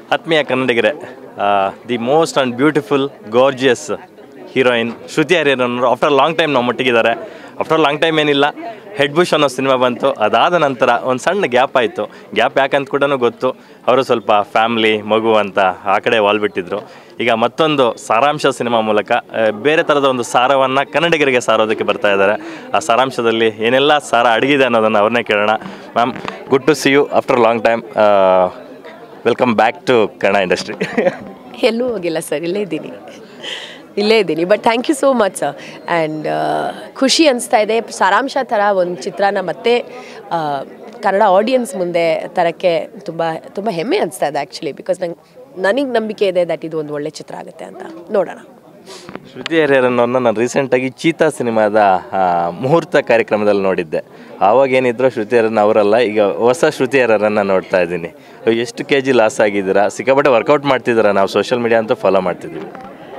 ಆತ್ಮೀಯ ಕನ್ನಡಿಗರೇ the most and beautiful gorgeous heroine Shruti Hariharan after long time ನಾವು ಮುಟ್ಟಿಗಿದ್ದಾರೆ ಆಫ್ಟರ್ ಲಾಂಗ್ ಟೈಮ್ ಏನಿಲ್ಲ ಹೆಡ್ ಬುಷ್ ಅನ್ನೋ ಸಿನಿಮಾ ಬಂತು ಅದಾದ ನಂತರ ಒಂದು ಸಣ್ಣ ಗ್ಯಾಪ್ ಆಯಿತು ಗ್ಯಾಪ್ ಯಾಕಂತ ಕೂಡ ಗೊತ್ತು ಅವರು ಸ್ವಲ್ಪ ಫ್ಯಾಮ್ಲಿ ಮಗು ಅಂತ ಆ ಕಡೆ ವಾಲ್ ಬಿಟ್ಟಿದ್ರು ಈಗ ಮತ್ತೊಂದು ಸಾರಾಂಶ ಸಿನಿಮಾ ಮೂಲಕ ಆ, ಬೇರೆ ಥರದ ಒಂದು ಸಾರವನ್ನು ಕನ್ನಡಿಗರಿಗೆ ಸಾರೋದಕ್ಕೆ ಬರ್ತಾ ಇದ್ದಾರೆ ಆ ಸಾರಾಂಶದಲ್ಲಿ ಏನೆಲ್ಲ ಸಾರ ಅಡಗಿದೆ ಅನ್ನೋದನ್ನು ಅವ್ರನ್ನೇ ಕೇಳೋಣ ma'am good to see you after long time welcome back to Kannada industry ಎಲ್ಲೂ ಹೋಗಿಲ್ಲ ಸರ್ ಇಲ್ಲೇ ಇದ್ದೀನಿ ಇಲ್ಲೇ ಇದ್ದೀನಿ but thank you so much sir and ಖುಷಿ ಅನಿಸ್ತಾ ಇದೆ ಸಾರಾಂಶ ಥರ ಒಂದು ಚಿತ್ರನ ಮತ್ತೆ ಆ, ಕನ್ನಡ ಆಡಿಯನ್ಸ್ ಮುಂದೆ ತರಕ್ಕೆ ತುಂಬ ತುಂಬ ಹೆಮ್ಮೆ ಅನಿಸ್ತಾ ಇದೆ ಆ್ಯಕ್ಚುಲಿ ಬಿಕಾಸ್ ನಂಗೆ ನನಗೆ ನಂಬಿಕೆ ಇದೆ ದಟ್ ಇದು ಒಂದು ಒಳ್ಳೆ ಚಿತ್ರ ಆಗುತ್ತೆ ಅಂತ ನೋಡೋಣ ಶ್ರುತಿ ಹರಿಹರನ್ನವ್ರನ್ನ ನಾನು ರೀಸೆಂಟಾಗಿ ಚೀತಾ ಸಿನಿಮಾದ ಆ, ಮುಹೂರ್ತ ಕಾರ್ಯಕ್ರಮದಲ್ಲಿ ನೋಡಿದ್ದೆ ಆವಾಗ ಏನಿದ್ರು ಶ್ರುತಿ ಹರಿಹರನ್ ಅವರಲ್ಲ ಈಗ ಹೊಸ ಶ್ರುತಿ ಹರಿಹರನ್ನ ನೋಡ್ತಾ ಇದ್ದೀನಿ ಎಷ್ಟು ಕೆ ಜಿ ಲಾಸ್ ಆಗಿದ್ದೀರಾ ಸಿಕ್ಕಾಪಟ್ಟೆ ವರ್ಕೌಟ್ ಮಾಡ್ತಿದ್ದೀರಾ ನಾವು ಸೋಷಿಯಲ್ ಮೀಡಿಯಾ ಅಂತೂ ಫಾಲೋ ಮಾಡ್ತಿದ್ದೀವಿ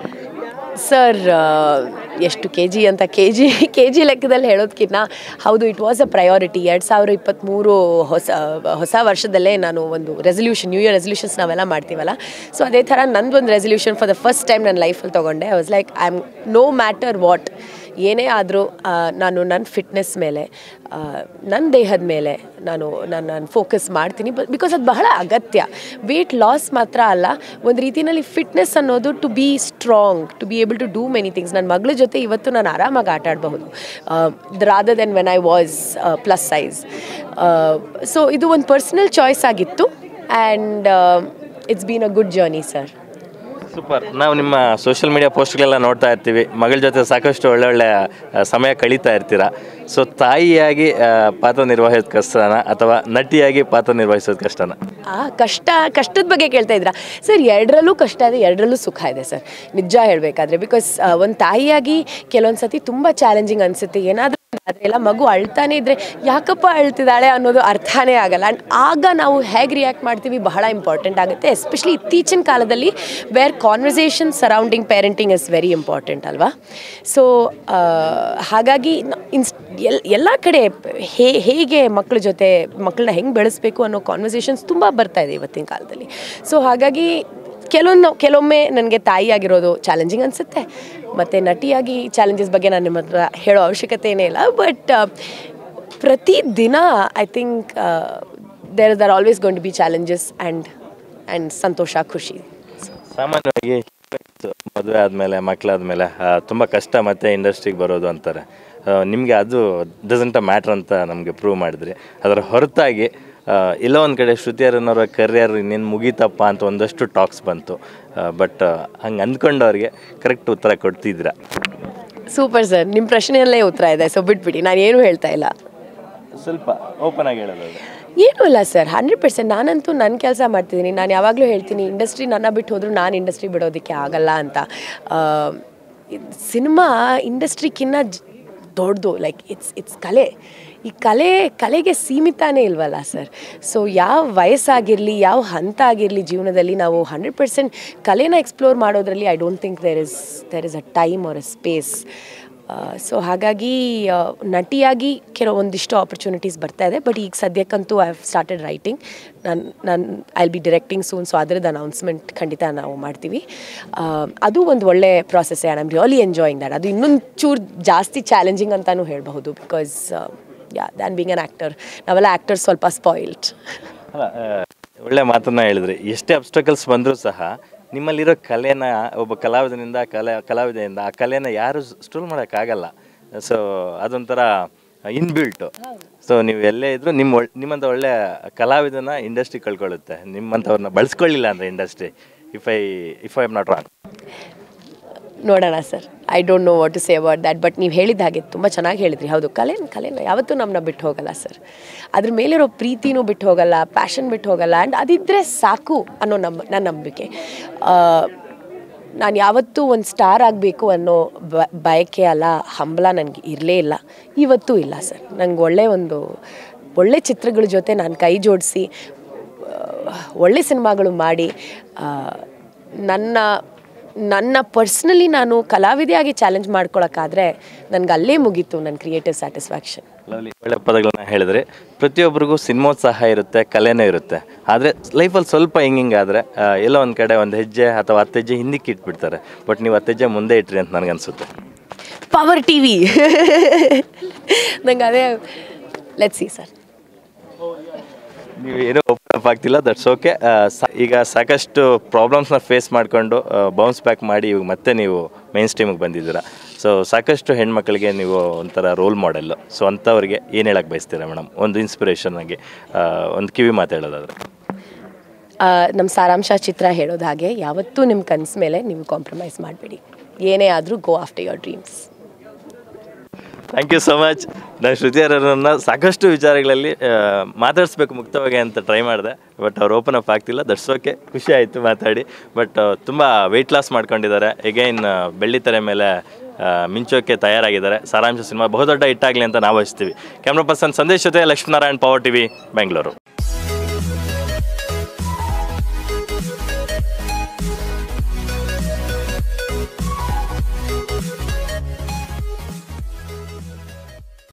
ಸರ್ ಎಷ್ಟು ಕೆ ಜಿ ಅಂತ ಕೆ ಜಿ ಕೆ ಜಿ ಲೆಕ್ಕದಲ್ಲಿ ಹೇಳೋದಕ್ಕಿಂತ ಹೌದು ಇಟ್ ವಾಸ್ ಅ ಪ್ರಯಾರಿಟಿ ಎರಡು ಸಾವಿರ ಇಪ್ಪತ್ತ್ಮೂರು ಹೊಸ ಹೊಸ ವರ್ಷದಲ್ಲೇ ನಾನು ಒಂದು ರೆಸಲ್ಯೂಷನ್ ನ್ಯೂ ಇಯರ್ ರೆಸಲ್ಯೂಷನ್ಸ್ ನಾವೆಲ್ಲ ಮಾಡ್ತೀವಲ್ಲ ಸೊ ಅದೇ ಥರ ನಂದೊಂದು resolution for the first time ನನ್ನ ಲೈಫಲ್ಲಿ ತೊಗೊಂಡೆ I was like I am no matter what ಏನೇ ಆದರೂ ನಾನು ನನ್ನ ಫಿಟ್ನೆಸ್ ಮೇಲೆ ಆ, ನನ್ನ ದೇಹದ ಮೇಲೆ ನಾನು ನಾನು ನಾನು ಫೋಕಸ್ ಮಾಡ್ತೀನಿ ಬಿಕಾಸ್ ಅದು ಬಹಳ ಅಗತ್ಯ ವೇಟ್ ಲಾಸ್ ಮಾತ್ರ ಅಲ್ಲ ಒಂದು ರೀತಿಯಲ್ಲಿ ಫಿಟ್ನೆಸ್ ಅನ್ನೋದು to be strong to be able to do many things ನನ್ನ ಮಗಳ ಜೊತೆ ಇವತ್ತು ನಾನು ಆರಾಮಾಗಿ ಆಟ ಆಡಬಹುದು rather then when I was plus size so ಇದು ಒಂದು ಪರ್ಸ್ನಲ್ ಚಾಯ್ಸ್ ಆಗಿತ್ತು and it's been a good journey sir super ನಾವು ನಿಮ್ಮ ಸೋಷಿಯಲ್ ಮೀಡಿಯಾ ಪೋಸ್ಟ್ಗಳೆಲ್ಲ ನೋಡ್ತಾ ಇರ್ತೀವಿ ಮಗಳ ಜೊತೆ ಸಾಕಷ್ಟು ಒಳ್ಳೆ ಒಳ್ಳೆ ಆ, ಸಮಯ ಕಳೀತಾ ಇರ್ತೀರಾ ಸೊ ತಾಯಿಯಾಗಿ ಆ, ಪಾತ್ರ ನಿರ್ವಹಿಸೋದು ಕಷ್ಟನ ಅಥವಾ ನಟಿಯಾಗಿ ಪಾತ್ರ ನಿರ್ವಹಿಸೋದು ಕಷ್ಟನ ಆ ಕಷ್ಟ ಕಷ್ಟದ ಬಗ್ಗೆ ಕೇಳ್ತಾ ಇದ್ರಾ ಸರ್ ಎರಡರಲ್ಲೂ ಕಷ್ಟ ಇದೆ ಎರಡರಲ್ಲೂ ಸುಖ ಇದೆ ಸರ್ ನಿಜ ಹೇಳಬೇಕಾದ್ರೆ ಬಿಕಾಸ್ ಒಂದು ತಾಯಿಯಾಗಿ ಕೆಲವೊಂದು ಸತಿ ತುಂಬ ಚಾಲೆಂಜಿಂಗ್ ಅನಿಸುತ್ತೆ ಏನಾದರೂ ಅದೆಲ್ಲ ಮಗು ಅಳ್ತಾನೆ ಇದ್ರೆ ಯಾಕಪ್ಪ ಅಳ್ತಿದ್ದಾಳೆ ಅನ್ನೋದು ಅರ್ಥನೇ ಆಗಲ್ಲ ಆ್ಯಂಡ್ ಆಗ ನಾವು ಹೇಗೆ ರಿಯಾಕ್ಟ್ ಮಾಡ್ತೀವಿ ಬಹಳ ಇಂಪಾರ್ಟೆಂಟ್ ಆಗುತ್ತೆ ಎಸ್ಪೆಷಲಿ ಇತ್ತೀಚಿನ ಕಾಲದಲ್ಲಿ where conversation surrounding parenting is very important ಅಲ್ವಾ ಸೊ ಹಾಗಾಗಿ ನ- ಇನ್ಸ್ ಎಲ್ ಎಲ್ಲ ಕಡೆ ಹೇ ಹೇಗೆ ಮಕ್ಕಳ ಜೊತೆ ಮಕ್ಕಳನ್ನ ಹೆಂಗೆ ಬೆಳೆಸ್ಬೇಕು ಅನ್ನೋ ಕಾನ್ವರ್ಸೇಷನ್ಸ್ ತುಂಬ ಬರ್ತಾ ಇದೆ ಇವತ್ತಿನ ಕಾಲದಲ್ಲಿ ಸೊ ಹಾಗಾಗಿ ಕೆಲವೊಂದು ಕೆಲವೊಮ್ಮೆ ನನಗೆ ತಾಯಿಯಾಗಿರೋದು ಚಾಲೆಂಜಿಂಗ್ ಅನಿಸುತ್ತೆ ಮತ್ತು ನಟಿಯಾಗಿ ಚಾಲೆಂಜಸ್ ಬಗ್ಗೆ ನಾನು ನಿಮ್ಮ ಹತ್ರ ಹೇಳೋ ಅವಶ್ಯಕತೆ ಏನೇ ಇಲ್ಲ ಬಟ್ ಪ್ರತಿ ದಿನ I think there they're always going to be challenges and and ಸಂತೋಷ ಖುಷಿ ಸಾಮಾನ್ಯವಾಗಿ ಮದುವೆ ಆದಮೇಲೆ ಮಕ್ಕಳಾದ್ಮೇಲೆ ತುಂಬ ಕಷ್ಟ ಮತ್ತೆ ಇಂಡಸ್ಟ್ರಿಗೆ ಬರೋದು ಅಂತಾರೆ ನಿಮಗೆ ಅದು ಡಸಂಟ್ ಮ್ಯಾಟ್ರ್ ಅಂತ ನಮಗೆ ಪ್ರೂವ್ ಮಾಡಿದ್ರಿ ಅದರ ಹೊರತಾಗಿ ಆ, ಎಲ್ಲೋ ಒಂದು ಕಡೆ ಶ್ರುತಿಯರನ್ನವರ ಕರಿಯರ್ ಇನ್ನೇನು ಮುಗೀತಪ್ಪ ಅಂತ ಒಂದಷ್ಟು ಟಾಕ್ಸ್ ಬಂತು ಬಟ್ ಹಂಗೆ ಅಂದ್ಕೊಂಡವ್ರಿಗೆ ಕರೆಕ್ಟ್ ಉತ್ತರ ಕೊಡ್ತಿದ್ದೀರಾ ಸೂಪರ್ ಸರ್ ನಿಮ್ಮ ಪ್ರಶ್ನೆಯಲ್ಲೇ ಉತ್ತರ ಇದೆ ಸೊ ಬಿಟ್ಬಿಡಿ ನಾನು ಏನೂ ಹೇಳ್ತಾ ಇಲ್ಲ ಸ್ವಲ್ಪ ಓಪನ್ ಆಗಿ ಹೇಳೋದು ಏನೂ ಇಲ್ಲ ಸರ್ ಹಂಡ್ರೆಡ್ ಪರ್ಸೆಂಟ್ ನಾನಂತೂ ನನ್ನ ಕೆಲಸ ಮಾಡ್ತಿದ್ದೀನಿ ನಾನು ಯಾವಾಗಲೂ ಹೇಳ್ತೀನಿ ಇಂಡಸ್ಟ್ರಿ ನನ್ನ ಬಿಟ್ಟು ಹೋದರೂ ನಾನು ಇಂಡಸ್ಟ್ರಿ ಬಿಡೋದಕ್ಕೆ ಆಗಲ್ಲ ಅಂತ ಸಿನಿಮಾ ಇಂಡಸ್ಟ್ರಿಕ್ಕಿನ್ನ ದೊಡ್ಡದು ಲೈಕ್ ಇಟ್ಸ್ ಇಟ್ಸ್ ಕಲೆ ಈ ಕಲೆ ಕಲೆಗೆ ಸೀಮಿತನೇ ಇಲ್ವಲ್ಲ ಸರ್ ಸೊ ಯಾವ ವಯಸ್ಸಾಗಿರಲಿ ಯಾವ ಹಂತ ಆಗಿರಲಿ ಜೀವನದಲ್ಲಿ ನಾವು ಹಂಡ್ರೆಡ್ ಪರ್ಸೆಂಟ್ ಕಲೆನ ಎಕ್ಸ್ಪ್ಲೋರ್ ಮಾಡೋದ್ರಲ್ಲಿ I don't think there is there is a time or a space so ಹಾಗಾಗಿ ಆ, ನಟಿಯಾಗಿ ಕೆಲವೊಂದಿಷ್ಟು ಆಪರ್ಚುನಿಟೀಸ್ ಬರ್ತಾ ಇದೆ ಬಟ್ ಈಗ ಸದ್ಯಕ್ಕಂತೂ ಐ ಹ್ಯಾವ್ ಸ್ಟಾರ್ಟೆಡ್ ರೈಟಿಂಗ್ ನಾನು ನಾನು I will be directing soon so ಅದರದ್ದು ಅನೌನ್ಸ್ಮೆಂಟ್ ಖಂಡಿತ ನಾವು ಮಾಡ್ತೀವಿ ಆ, ಅದು ಒಂದು ಒಳ್ಳೆ process and I'm really enjoying that ಅದು ಇನ್ನೊಂದು ಚೂರು ಜಾಸ್ತಿ ಚಾಲೆಂಜಿಂಗ್ ಅಂತಲೂ ಹೇಳಬಹುದು because yeah than being an actor ನಾವೆಲ್ಲ ಆ್ಯಕ್ಟರ್ಸ್ ಸ್ವಲ್ಪ ಸ್ಪಾಯಿಲ್ಡ್ ಅಲ್ಲ ಆ, ಒಳ್ಳೆ ಮಾತನ್ನ ಹೇಳಿದ್ರಿ ಎಷ್ಟೇ ಅಬ್ಸ್ಟಕಲ್ಸ್ ಬಂದರೂ ಸಹ ನಿಮ್ಮಲ್ಲಿರೋ ಕಲೆನ ಒಬ್ಬ ಕಲಾವಿದನಿಂದ ಕಲೆ ಕಲಾವಿದೆಯಿಂದ ಆ ಕಲೆನ ಯಾರು ಸ್ಟೂಲ್ ಮಾಡೋಕ್ಕಾಗಲ್ಲ ಸೊ ಅದೊಂಥರ ಇನ್ಬಿಲ್ಟು ಸೊ ನೀವು ಎಲ್ಲೇ ಇದ್ರೂ ನಿಮ್ಮ ಒಳ್ ನಿಮ್ಮಂಥ ಒಳ್ಳೆ ಕಲಾವಿದನ ಇಂಡಸ್ಟ್ರಿ ಕಳ್ಕೊಳ್ಳುತ್ತೆ ನಿಮ್ಮಂಥವ್ರನ್ನ ಬಳಸ್ಕೊಳ್ಳಿಲ್ಲ ಅಂದರೆ industry if I if I am not wrong ನೋಡೋಣ sir I don't know what to say about that but ನೀವು ಹೇಳಿದ ಹಾಗೆ ತುಂಬ ಚೆನ್ನಾಗಿ ಹೇಳಿದ್ರಿ ಹೌದು ಕಲೆ ಕಲೆನ ಯಾವತ್ತೂ ನಮ್ಮನ್ನ ಬಿಟ್ಟು ಹೋಗಲ್ಲ ಸರ್ ಅದ್ರ ಮೇಲಿರೋ ಪ್ರೀತಿನೂ ಬಿಟ್ಟು ಹೋಗಲ್ಲ ಪ್ಯಾಷನ್ ಬಿಟ್ಟು ಹೋಗಲ್ಲ ಆ್ಯಂಡ್ ಅದಿದ್ದರೆ ಸಾಕು ಅನ್ನೋ ನಮ್ಮ ನನ್ನ ನಂಬಿಕೆ ನಾನು ಯಾವತ್ತೂ ಒಂದು ಸ್ಟಾರ್ ಆಗಬೇಕು ಅನ್ನೋ ಬ ಬಯಕೆ ಅಲ್ಲ ಹಂಬಲ ನನಗೆ ಇರಲೇ ಇಲ್ಲ ಇವತ್ತೂ ಇಲ್ಲ ಸರ್ ನಂಗೆ ಒಳ್ಳೆ ಒಂದು ಒಳ್ಳೆ ಚಿತ್ರಗಳ ಜೊತೆ ನಾನು ಕೈ ಜೋಡಿಸಿ ಒಳ್ಳೆ ಸಿನಿಮಾಗಳು ಮಾಡಿ ಆ, ನನ್ನ ನನ್ನ ಪರ್ಸ್ನಲಿ ನಾನು ಕಲಾವಿದೆಯಾಗಿ ಚಾಲೆಂಜ್ ಮಾಡ್ಕೊಳಕ್ಕಾದ್ರೆ ನನಗೆ ಅಲ್ಲೇ ಮುಗೀತು ನನ್ನ ಕ್ರಿಯೇಟಿವ್ ಸ್ಯಾಟಿಸ್ಫ್ಯಾಕ್ಷನ್ ಲವ್ಲಿ ಒಳ್ಳೆ ಪದಗಳನ್ನ ಹೇಳಿದ್ರೆ ಪ್ರತಿಯೊಬ್ಬರಿಗೂ ಸಿನಿಮೋತ್ಸಾಹ ಇರುತ್ತೆ ಕಲೆನೂ ಇರುತ್ತೆ ಆದರೆ ಲೈಫಲ್ಲಿ ಸ್ವಲ್ಪ ಹಿಂಗಿಂಗಾದರೆ ಎಲ್ಲೋ ಒಂದು ಕಡೆ ಒಂದು ಹೆಜ್ಜೆ ಅಥವಾ ಹತ್ತು ಹೆಜ್ಜೆ ಹಿಂದಕ್ಕೆ ಇಟ್ಬಿಡ್ತಾರೆ ಬಟ್ ನೀವು ಹತ್ತು ಹೆಜ್ಜೆ ಮುಂದೆ ಇಟ್ರಿ ಅಂತ ನನಗನ್ಸುತ್ತೆ ಪವರ್ ಟಿ ವಿ ನಂಗೆ ಅದೇ ಲೆಟ್ ಸಿ ಸರ್ ನೀವು ಏನೂ ಓಪನ್ ಅಪ್ ಆಗ್ತಿಲ್ಲ ದಟ್ಸ್ ಓಕೆ ಈಗ ಸಾಕಷ್ಟು ಪ್ರಾಬ್ಲಮ್ಸ್ನ ಫೇಸ್ ಮಾಡಿಕೊಂಡು ಬೌನ್ಸ್ ಬ್ಯಾಕ್ ಮಾಡಿ ಇವಾಗ ಮತ್ತೆ ನೀವು ಮೇನ್ ಸ್ಟ್ರೀಮಿಗೆ ಬಂದಿದ್ದೀರಾ ಸೊ ಸಾಕಷ್ಟು ಹೆಣ್ಮಕ್ಳಿಗೆ ನೀವು ಒಂಥರ ರೋಲ್ ಮಾಡೆಲ್ ಸೊ ಅಂಥವ್ರಿಗೆ ಏನು ಹೇಳಕ್ಕೆ ಬಯಸ್ತೀರಾ ಮೇಡಮ್ ಒಂದು ಇನ್ಸ್ಪಿರೇಷನ್ ಆಗಿ ಆ, ಒಂದು ಕಿವಿ ಮಾತು ಹೇಳೋದಾದ್ರೆ ನಮ್ಮ ಸಾರಾಂಶ ಚಿತ್ರ ಹೇಳೋದು ಹಾಗೆ ಯಾವತ್ತೂ ನಿಮ್ಮ ಕನಸು ಮೇಲೆ ನೀವು ಕಾಂಪ್ರಮೈಸ್ ಮಾಡಬೇಡಿ ಏನೇ ಆದರೂ go after your dreams thank you so much ನಾನು ಶ್ರುತಿ ಅವರನ್ನ ಸಾಕಷ್ಟು ವಿಚಾರಗಳಲ್ಲಿ ಆ, ಮಾತಾಡಿಸ್ಬೇಕು ಮುಕ್ತವಾಗಿ ಅಂತ ಟ್ರೈ ಮಾಡಿದೆ ಬಟ್ ಅವ್ರು ಓಪನ್ ಅಪ್ ಆಗ್ತಿಲ್ಲ ದಟ್ಸ್ ಓಕೆ ಖುಷಿ ಆಯಿತು ಮಾತಾಡಿ ಬಟ್ ತುಂಬ ವೆಯ್ಟ್ ಲಾಸ್ ಮಾಡ್ಕೊಂಡಿದ್ದಾರೆ ಎಗೈನ್ ಬೆಳ್ಳಿ ತೆರೆ ಮೇಲೆ ಆ, ಮಿಂಚೋಕ್ಕೆ ತಯಾರಾಗಿದ್ದಾರೆ ಸಾರಾಂಶ ಸಿನಿಮಾ ಬಹುದೊಡ್ಡ ಹಿಟ್ಟಾಗಲಿ ಅಂತ ನಾವು ಬಯಸ್ತೀವಿ ಕ್ಯಾಮ್ರಾ ಪರ್ಸನ್ ಸಂದೇಶ್ ಜೊತೆ ಲಕ್ಷ್ಮೀನಾರಾಯಣ್ ಪವರ್ ಟಿವಿ ಬೆಂಗಳೂರು